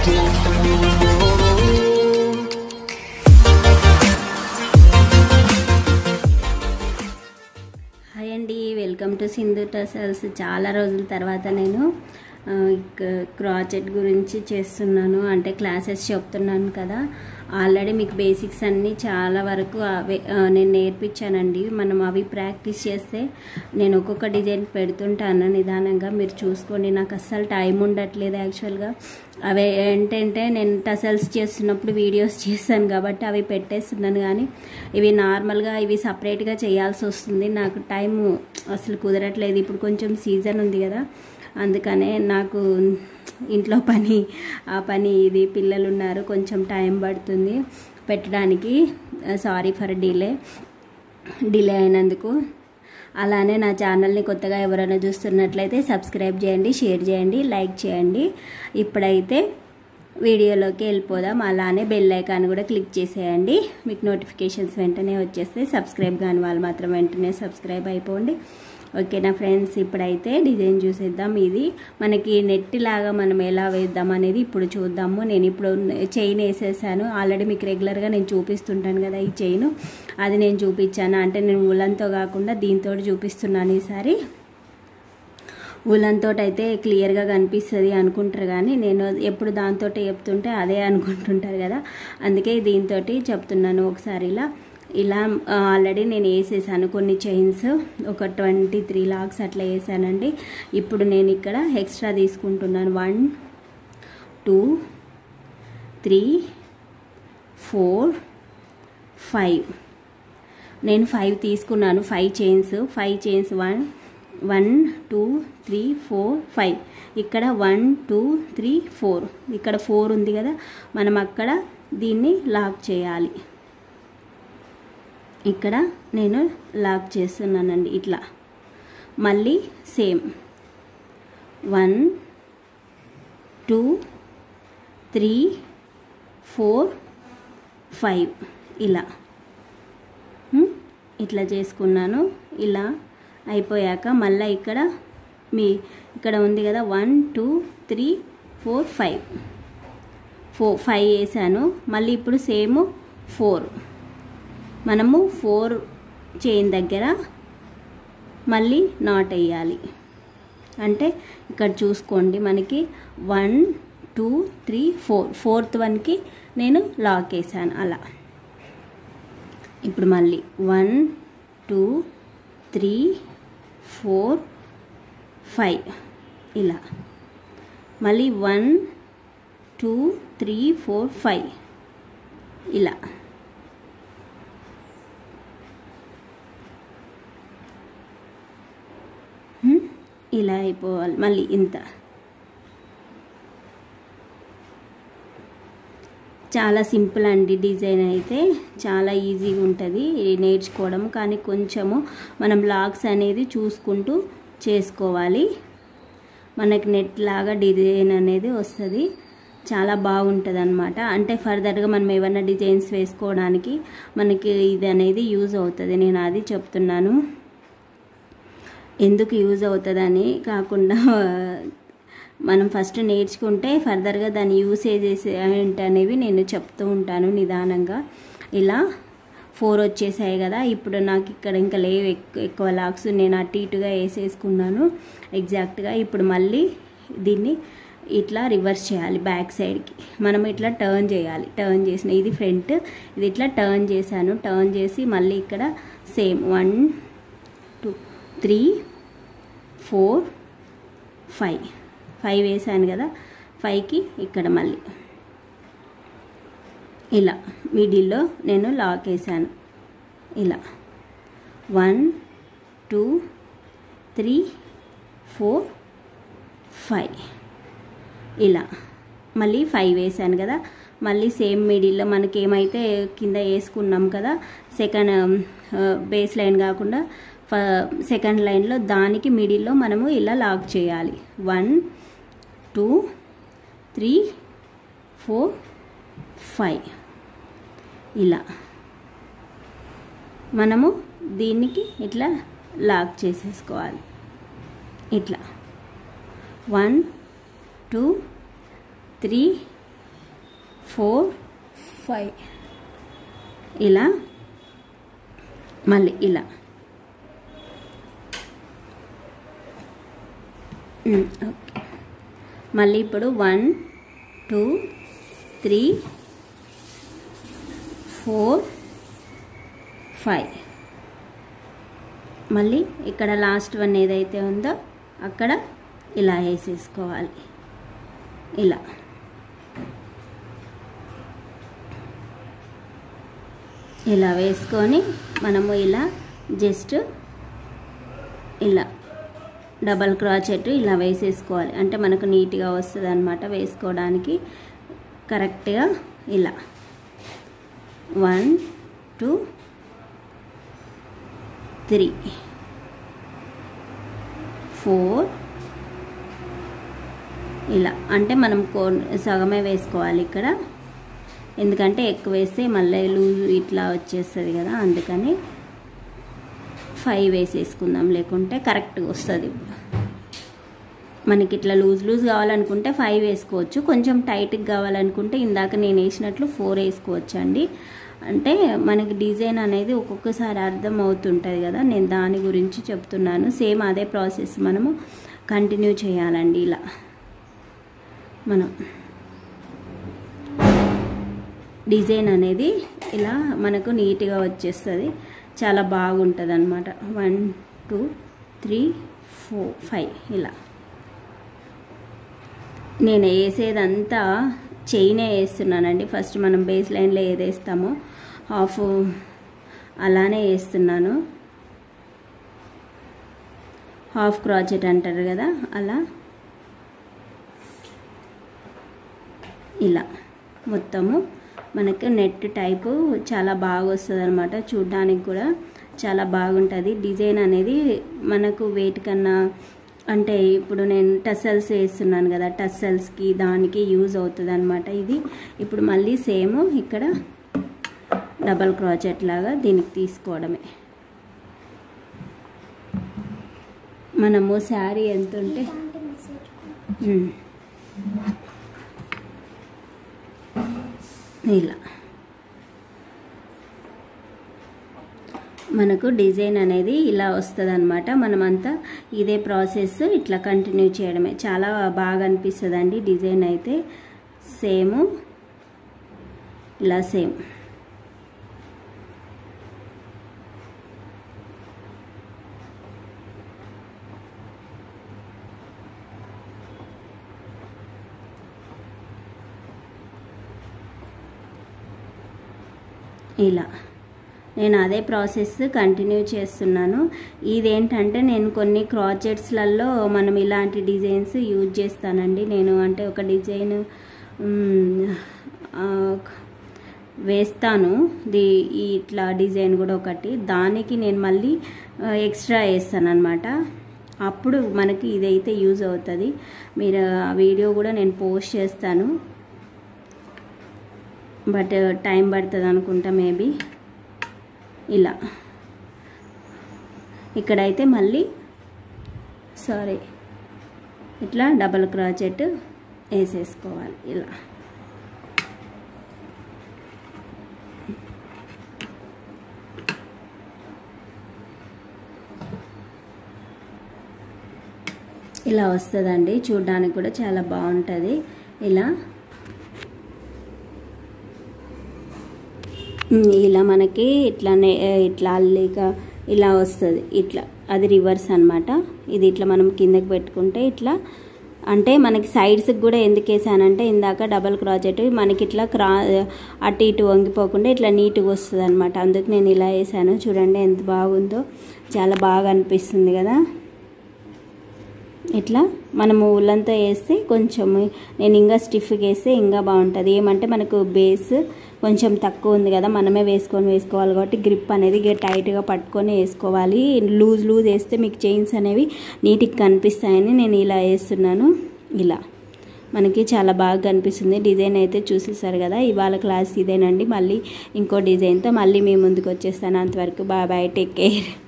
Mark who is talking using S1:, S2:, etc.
S1: Hi అండి welcome to Sindhu tassels చాలా రోజుల తర్వాత నేను ఆ, ఇక- క్రాచెట్ గురించి చేస్తున్నాను అంటే క్లాసెస్ చెప్తున్నాను కదా ఆల్రెడీ మీకు బేసిక్స్ అన్నీ చాలా వరకు అవే ఆ, నేను నేర్పించానండి మనం అవి ప్రాక్టీస్ చేస్తే నేను ఒక్కొక్క డిజైన్ పెడుతుంటాను నిదానంగా మీరు చూసుకోండి నాకు అస్సలు టైం ఉండట్లేదు యాక్చువల్గా అవి ఏంటంటే నేను టసల్స్ చేస్తున్నప్పుడు వీడియోస్ చేస్తాను కాబట్టి అవి పెట్టేస్తున్నాను కానీ ఇవి నార్మల్గా ఇవి సపరేట్గా చేయాల్సి వస్తుంది నాకు టైం అసలు కుదరట్లేదు ఇప్పుడు కొంచెం సీజన్ ఉంది కదా అందుకనే నాకు ఇంట్లో పని ఆ పని ఇది పిల్లలు ఉన్నారు కొంచెం టైం పడుతుంది పెట్టడానికి సారీ ఫర్ డిలే డిలే అయినందుకు అలానే నా ఛానల్ని కొత్తగా ఎవరైనా చూస్తున్నట్లయితే సబ్స్క్రైబ్ చేయండి షేర్ చేయండి లైక్ చేయండి ఇప్పుడైతే వీడియోలోకి వెళ్ళిపోదాం అలానే బెల్ ఐకాన్ కూడా క్లిక్ చేసేయండి మీకు నోటిఫికేషన్స్ వెంటనే వచ్చేస్తే సబ్స్క్రైబ్ కాని వాళ్ళు మాత్రం వెంటనే సబ్స్క్రైబ్ అయిపోండి ఓకేనా ఫ్రెండ్స్ ఇప్పుడైతే డిజైన్ చూసేద్దాం ఇది మనకి నెట్ లాగా మనం ఎలా వేద్దాం అనేది ఇప్పుడు చూద్దాము నేను ఇప్పుడు చైన్ వేసేసాను ఆల్రెడీ మీకు రెగ్యులర్గా నేను చూపిస్తుంటాను కదా ఈ చైన్ అది నేను చూపించాను అంటే నేను ఉలంతో కాకుండా దీంతో చూపిస్తున్నాను ఈసారి ఉలన్తో అయితే క్లియర్గా కనిపిస్తుంది అనుకుంటారు కానీ నేను ఎప్పుడు దాంతో చెప్తుంటే అదే అనుకుంటుంటారు కదా అందుకే దీంతో చెప్తున్నాను ఒకసారి ఇలా ఇలా ఆల్రెడీ నేను వేసేసాను కొన్ని చైన్స్ ఒక ట్వంటీ త్రీ లాక్స్ అట్లా వేసానండి ఇప్పుడు నేను ఇక్కడ ఎక్స్ట్రా తీసుకుంటున్నాను one two three four five నేను ఫైవ్ తీసుకున్నాను five chains five chains one one two three four five ఇక్కడ వన్ టూ త్రీ ఫోర్ ఇక్కడ ఫోర్ ఉంది కదా మనం అక్కడ దీన్ని లాక్ చేయాలి ఇక్కడ నేను లాక్ చేస్తున్నానండి ఇట్లా మళ్ళీ same one two three four five ఇలా ఉమ్, ఇట్లా చేసుకున్నాను ఇలా అయిపోయాక మళ్ళీ ఇక్కడ మీ ఇక్కడ ఉంది కదా one two three four five four five వేసాను మళ్ళీ ఇప్పుడు సేమ్ ఫోర్ మనము ఫోర్ చైన్ దగ్గర మళ్ళీ నాట్ వేయాలి అంటే ఇక్కడ చూసుకోండి మనకి one two three four fourth వన్కి నేను లాక్ వేసాను అలా ఇప్పుడు మళ్ళీ one two three four five ఇలా మళ్ళీ one two three four five ఇలా హ్మ్? ఇలా అయిపోవాలి మళ్ళీ ఇంత చాలా సింపుల్ అండి డిజైన్ అయితే చాలా ఈజీగా ఉంటుంది ఇది నేర్చుకోవడం కానీ కొంచెము మనం లాక్స్ అనేది చూసుకుంటూ చేసుకోవాలి మనకి నెట్ లాగా డిజైన్ అనేది వస్తుంది చాలా బాగుంటుంది అనమాట అంటే ఫర్దర్గా మనం ఏమైనా డిజైన్స్ వేసుకోవడానికి మనకి ఇది అనేది యూజ్ అవుతుంది నేను అది చెప్తున్నాను ఎందుకు యూజ్ అవుతుందని కాకుండా మనం ఫస్ట్ నేర్చుకుంటే ఫర్దర్గా దాని యూసేజెస్ ఏంటి అనేవి నేను చెప్తూ ఉంటాను నిదానంగా ఇలా ఫోర్ వచ్చేసాయి కదా ఇప్పుడు నాకు ఇక్కడ ఇంకా లేవు ఎక్కు- ఎక్కువ లాక్స్ నేను అటు ఇటుగా వేసేసుకున్నాను ఎగ్జాక్ట్గా ఇప్పుడు మళ్ళీ దీన్ని ఇట్లా రివర్స్ చేయాలి బ్యాక్ సైడ్కి మనం ఇట్లా టర్న్ చేయాలి టర్న్ చేసిన ఇది ఫ్రంట్ ఇది ఇట్లా టర్న్ చేశాను టర్న్ చేసి మళ్ళీ ఇక్కడ same one two three four five five వేసాను కదా ఫైవ్కి ఇక్కడ మళ్ళీ ఇలా మిడిల్లో నేను లాక్ వేసాను ఇలా one two three four five ఇలా మళ్ళీ ఫైవ్ వేసాను కదా మళ్ళీ సేమ్ మిడిల్లో మనకి ఏమైతే కింద వేసుకున్నాం కదా సెకండ్ బేస్ లైన్ కాకుండా ఫ సెకండ్ లైన్లో దానికి మిడిల్లో మనము ఇలా లాక్ చేయాలి one two three four five ఇలా మనము దీనికి ఇట్లా లాక్ చేసేసుకోవాలి ఇట్లా one two three four five ఇలా మళ్ళీ ఇలా ఉమ్, ఓకే మళ్ళీ ఇప్పుడు one two three four five మళ్ళీ ఇక్కడ లాస్ట్ వన్ ఏదైతే ఉందో అక్కడ ఇలా వేసేసుకోవాలి ఇలా ఇలా వేసుకొని మనము ఇలా జస్ట్ ఇలా డబల్ క్రాచెట్ ఇలా వేసేసుకోవాలి అంటే మనకు నీట్గా వస్తుంది అనమాట వేసుకోవడానికి కరెక్ట్గా ఇలా వన్ టూ త్రీ ఫోర్ ఇలా అంటే మనం కో సగమే వేసుకోవాలి ఇక్కడ ఎందుకంటే ఎక్కువ వేస్తే మళ్ళీ లూజ్ ఇట్లా వచ్చేస్తుంది కదా అందుకని ఫైవ్ వేసేసుకుందాం లేకుంటే కరెక్ట్గా వస్తుంది ఇప్పుడు మనకి ఇట్లా లూజ్ లూజ్ కావాలనుకుంటే ఫైవ్ వేసుకోవచ్చు కొంచెం టైట్గా కావాలనుకుంటే ఇందాక నేను వేసినట్లు ఫోర్ వేసుకోవచ్చు అండి అంటే మనకి డిజైన్ అనేది ఒక్కొక్కసారి అర్థం అవుతుంటుంది కదా నేను దాని గురించి చెప్తున్నాను సేమ్ అదే ప్రాసెస్ మనము కంటిన్యూ చేయాలండి ఇలా మనం డిజైన్ అనేది ఇలా మనకు నీట్గా వచ్చేస్తుంది చాలా బాగుంటుంది అనమాట one two three four five ఇలా నేను వేసేదంతా చైనే వేస్తున్నానండి ఫస్ట్ మనం బేస్ లైన్లో ఏది వేస్తామో హాఫ్ అలానే వేస్తున్నాను హాఫ్ క్రాచెట్ అంటారు కదా అలా ఇలా మొత్తము మనకు నెట్ టైపు చాలా బాగా వస్తుంది అనమాట చూడ్డానికి కూడా చాలా బాగుంటుంది డిజైన్ అనేది మనకు వెయిట్ కన్నా అంటే ఇప్పుడు నేను టసల్స్ వేస్తున్నాను కదా టసల్స్కి దానికి యూజ్ అవుతుంది అనమాట ఇది ఇప్పుడు మళ్ళీ సేమ్ ఇక్కడ డబల్ క్రాచెట్ లాగా దీనికి తీసుకోవడమే మనము శారీ ఎంత ఉంటే ఉమ్. ఇలా మనకు డిజైన్ అనేది ఇలా వస్తుంది అనమాట మనమంతా ఇదే ప్రాసెస్ ఇట్లా కంటిన్యూ చేయడమే చాలా బాగా అనిపిస్తుంది అండి డిజైన్ అయితే సేమ్ ఇలా సేమ్ ఇలా నేను అదే ప్రాసెస్ కంటిన్యూ చేస్తున్నాను ఇదేంటంటే నేను కొన్ని క్రాచెట్స్లలో మనం ఇలాంటి డిజైన్స్ యూజ్ చేస్తానండి నేను అంటే ఒక డిజైన్ మ్, ఆ, వేస్తాను ది ఈ ఇట్లా డిజైన్ కూడా ఒకటి దానికి నేను మళ్ళీ ఎక్స్ట్రా వేస్తాను అనమాట అప్పుడు మనకి ఇదైతే యూజ్ అవుతుంది మీరు ఆ వీడియో కూడా నేను పోస్ట్ చేస్తాను బట్ టైం పడుతుంది అనుకుంటా మేబీ ఇలా ఇక్కడైతే మళ్ళీ సారీ ఇట్లా డబల్ క్రాచెట్ వేసేసుకోవాలి ఇలా ఇలా వస్తుందండి చూడడానికి కూడా చాలా బాగుంటుంది ఇలా ఉమ్, ఇలా మనకి ఇట్లానే ఏ, ఇట్లా అల్లిక ఇలా వస్తుంది ఇట్లా అది రివర్స్ అన్నమాట ఇది ఇట్లా మనం కిందకి పెట్టుకుంటే ఇట్లా అంటే మనకి సైడ్స్కి కూడా ఎందుకు వేసానంటే ఇందాక డబల్ క్రాచెట్ మనకి ఇట్లా క్రా అటు ఇటు వంగిపోకుండా ఇట్లా నీట్గా వస్తుంది అనమాట అందుకు నేను ఇలా వేసాను చూడండి ఎంత బాగుందో చాలా బాగా అనిపిస్తుంది కదా ఇట్లా మనము ఊళ్ళంతా వేస్తే కొంచెం నేను ఇంకా స్టిఫ్గా వేస్తే ఇంకా బాగుంటుంది ఏమంటే మనకు బేస్ కొంచెం తక్కువ ఉంది కదా మనమే వేసుకొని వేసుకోవాలి కాబట్టి గ్రిప్ అనేది గ- టైట్గా పట్టుకొని వేసుకోవాలి లూజ్ లూజ్ వేస్తే మీకు చైన్స్ అనేవి నీట్గా కనిపిస్తాయని నేను ఇలా వేస్తున్నాను ఇలా మనకి చాలా బాగా కనిపిస్తుంది డిజైన్ అయితే చూసేసారు కదా ఇవాళ క్లాస్ ఇదేనండి మళ్ళీ ఇంకో డిజైన్తో మళ్ళీ మీ ముందుకు వచ్చేస్తాను అంతవరకు బాయ్ బాయ్ టేక్ కేర్